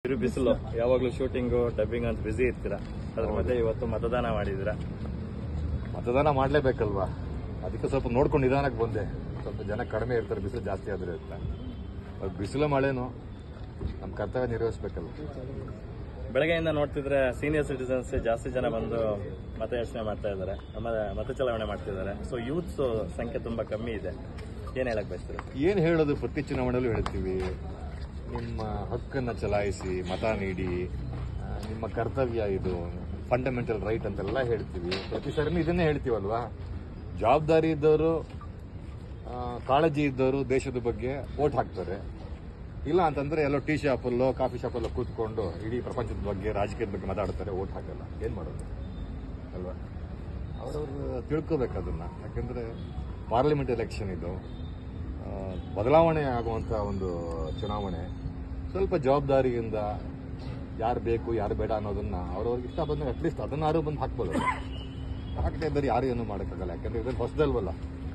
ಬಿರು ಬಿಸಿಲು ಯಾವಾಗ್ಲೂ shooting dubbing ಅಂತ ಬಿಸಿ ಇರ್ತೀರಾ ಅದ್ರ ಮಧ್ಯೆ ಇವತ್ತು ಮತದಾನ ಮಾಡಿದ್ದೀರಾ ಮತದಾನ ಮಾಡಲೇಬೇಕಲ್ವಾ ಅದಕ್ಕೆ ಸ್ವಲ್ಪ ನೋಡ್ಕೊಂಡು ನಿಧಾನಕ್ಕೆ ಬಂದೆ ಸ್ವಲ್ಪ ಜನ ಕಡಿಮೆ ಇರ್ತಾರೆ ಬಿಸಿಲು ಜಾಸ್ತಿ ಆದ್ರೆ ಅಂತ ಅವ್ರು ಬಿಸಿಲು ಮಳೆನು ನಮ್ಮ ಕರ್ತವ್ಯ ನಿರ್ವಹಿಸ್ಬೇಕಲ್ಲ ಬೆಳಗ್ಗೆಯಿಂದ ನೋಡ್ತಿದ್ರೆ ಸೀನಿಯರ್ ಸಿಟಿಸನ್ಸ್ ಜಾಸ್ತಿ ಜನ ಬಂದು ಮತಯಾಚನೆ ಮಾಡ್ತಾ ಇದ್ದಾರೆ ಮತ ಚಲಾವಣೆ ಮಾಡ್ತಿದ್ದಾರೆ ಸೊ ಯೂತ್ಸ್ ಸಂಖ್ಯೆ ತುಂಬಾ ಕಮ್ಮಿ ಇದೆ ಏನ್ ಹೇಳಕ್ ಬಯಸ್ತೀರಾ ಏನು ಹೇಳೋದು ಪ್ರತಿ ಚುನಾವಣೆಯಲ್ಲೂ ಹೇಳ್ತೀವಿ ನಿಮ್ಮ ಹಕ್ಕನ್ನು ಚಲಾಯಿಸಿ ಮತ ನೀಡಿ ಆ, ನಿಮ್ಮ ಕರ್ತವ್ಯ ಇದು ಫಂಡಮೆಂಟಲ್ ರೈಟ್ ಅಂತೆಲ್ಲ ಹೇಳ್ತೀವಿ ಪ್ರತಿ ಸರಿನೂ ಇದನ್ನೇ ಹೇಳ್ತೀವಲ್ವಾ ಜವಾಬ್ದಾರಿ ಇದ್ದವರು ಆ, ಕಾಳಜಿ ಇದ್ದವರು ದೇಶದ ಬಗ್ಗೆ ಓಟ್ ಹಾಕ್ತಾರೆ ಇಲ್ಲ ಅಂತಂದ್ರೆ ಎಲ್ಲೋ ಟೀ ಶಾಪಲ್ಲೋ ಕಾಫಿ ಶಾಪಲ್ಲೋ ಕೂತ್ಕೊಂಡು ಇಡೀ ಪ್ರಪಂಚದ ಬಗ್ಗೆ ರಾಜಕೀಯದ ಬಗ್ಗೆ ಮಾತಾಡ್ತಾರೆ ಓಟ್ ಹಾಕಲ್ಲ ಏನು ಮಾಡೋದು ಅಲ್ವಾ ಅವರವರು ತಿಳ್ಕೋಬೇಕು ಅದನ್ನ ಯಾಕಂದ್ರೆ ಪಾರ್ಲಿಮೆಂಟ್ ಎಲೆಕ್ಷನ್ ಇದು ಆ, ಬದಲಾವಣೆ ಆಗುವಂತ ಒಂದು ಚುನಾವಣೆ ಸ್ವಲ್ಪ ಜವಾಬ್ದಾರಿಯಿಂದ ಯಾರು ಬೇಕು ಯಾರು ಬೇಡ ಅನ್ನೋದನ್ನ ಅವ್ರವ್ರಿಗೆ ಇಷ್ಟ ಬಂದಾಗ ಅಟ್ಲೀಸ್ಟ್ ಅದನ್ನಾರು ಬಂದು ಹಾಕ್ಬೋದು ಹಾಕದೆ ಬೇರೆ ಯಾರು ಏನು ಮಾಡೋಕ್ಕಾಗಲ್ಲ ಯಾಕಂದ್ರೆ ಇದನ್ನು ಹೊಸದಲ್ವಲ್ಲ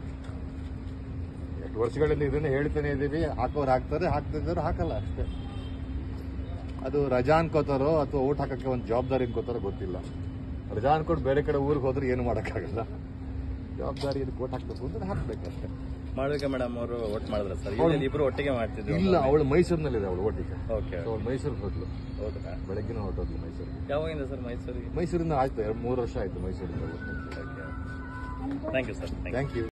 ಎಷ್ಟು ವರ್ಷಗಳಿಂದ ಇದನ್ನೇ ಹೇಳ್ತಾನೆ ಇದ್ದೀವಿ ಹಾಕೋರು ಹಾಕ್ತಾರೆ ಹಾಕ್ತಿದ್ದವ್ರು ಹಾಕಲ್ಲ ಅಷ್ಟೇ ಅದು ರಜಾ ಅನ್ಕೋತಾರೋ ಅಥವಾ ಓಟ್ ಹಾಕಕ್ಕೆ ಒಂದು ಜವಾಬ್ದಾರಿ ಅನ್ಕೋತಾರೋ ಗೊತ್ತಿಲ್ಲ ರಜಾ ಅನ್ಕೊಂಡು ಬೇರೆ ಕಡೆ ಊರಿಗೆ ಹೋದ್ರೆ ಏನು ಮಾಡೋಕ್ಕಾಗಲ್ಲ ಜವಾಬ್ದಾರಿ ಇದಕ್ಕೆ ಓಟ್ ಹಾಕ್ಬೇಕು ಅಂದ್ರೆ ಹಾಕ್ಬೇಕಷ್ಟೇ ಮಾಳವಿಕಾ ಮೇಡಮ್ ಅವರು ಓಟ್ ಮಾಡಿದ್ರ ಸರ್ ಇಲ್ಲಿ ಇಬ್ರು ಒಟ್ಟಿಗೆ ಮಾಡ್ತಿದ್ರು ಇಲ್ಲ ಅವಳು ಮೈಸೂರಿನಲ್ಲಿದೆ ಅವಳು ಓಟಿಗೆ ಓಕೆ ಅವಳು ಮೈಸೂರಿಗೆ ಹೋದ್ಲು ಹೌದಾ ಬೆಳಗ್ಗಿನ ಹೊರಟೋದ್ಲು ಮೈಸೂರಿಗೆ ಯಾವಾಗಿಂದ ಸರ್ ಮೈಸೂರಿಗೆ ಮೈಸೂರಿಂದ ಆಯ್ತು ಎರಡು ಮೂರು ವರ್ಷ ಆಯ್ತು ಮೈಸೂರಿಂದ thank you sir thank you thank you